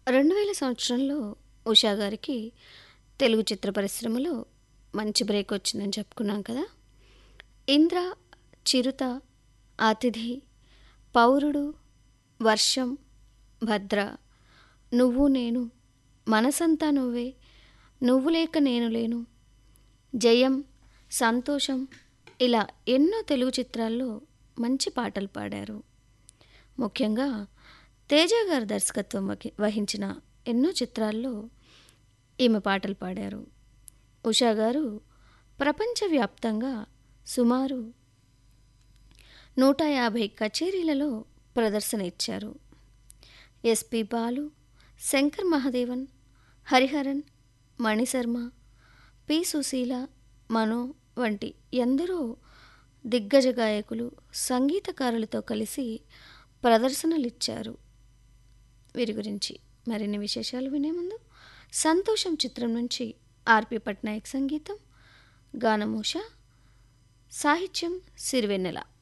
రెండు వేల సంవత్సరంలో ఉషా గారికి తెలుగు చిత్ర పరిశ్రమలో మంచి బ్రేక్ వచ్చిందని చెప్పుకున్నాం కదా ఇంద్ర చిరుత అతిథి పౌరుడు వర్షం భద్ర నువ్వు నేను మనసంతా నువ్వే నువ్వు లేక నేను లేను జయం సంతోషం ఇలా ఎన్నో తెలుగు చిత్రాల్లో మంచి పాటలు పాడారు ముఖ్యంగా తేజ గారు దర్శకత్వం వహి- వహించిన ఎన్నో చిత్రాల్లో ఈమె పాటలు పాడారు ఉషా గారు ప్రపంచవ్యాప్తంగా సుమారు నూట యాభై కచేరీలలో ప్రదర్శన ఇచ్చారు ఎస్పి బాలు శంకర్ మహాదేవన్ హరిహరన్ మణిశర్మ పి సుశీల మనో వంటి ఎందరో దిగ్గజ గాయకులు సంగీతకారులతో కలిసి ప్రదర్శనలు ఇచ్చారు వీరి గురించి మరిన్ని విశేషాలు వినే ముందు సంతోషం చిత్రం నుంచి ఆర్పి పట్నాయక్ సంగీతం గానమూష సాహిత్యం సిరివెన్నెల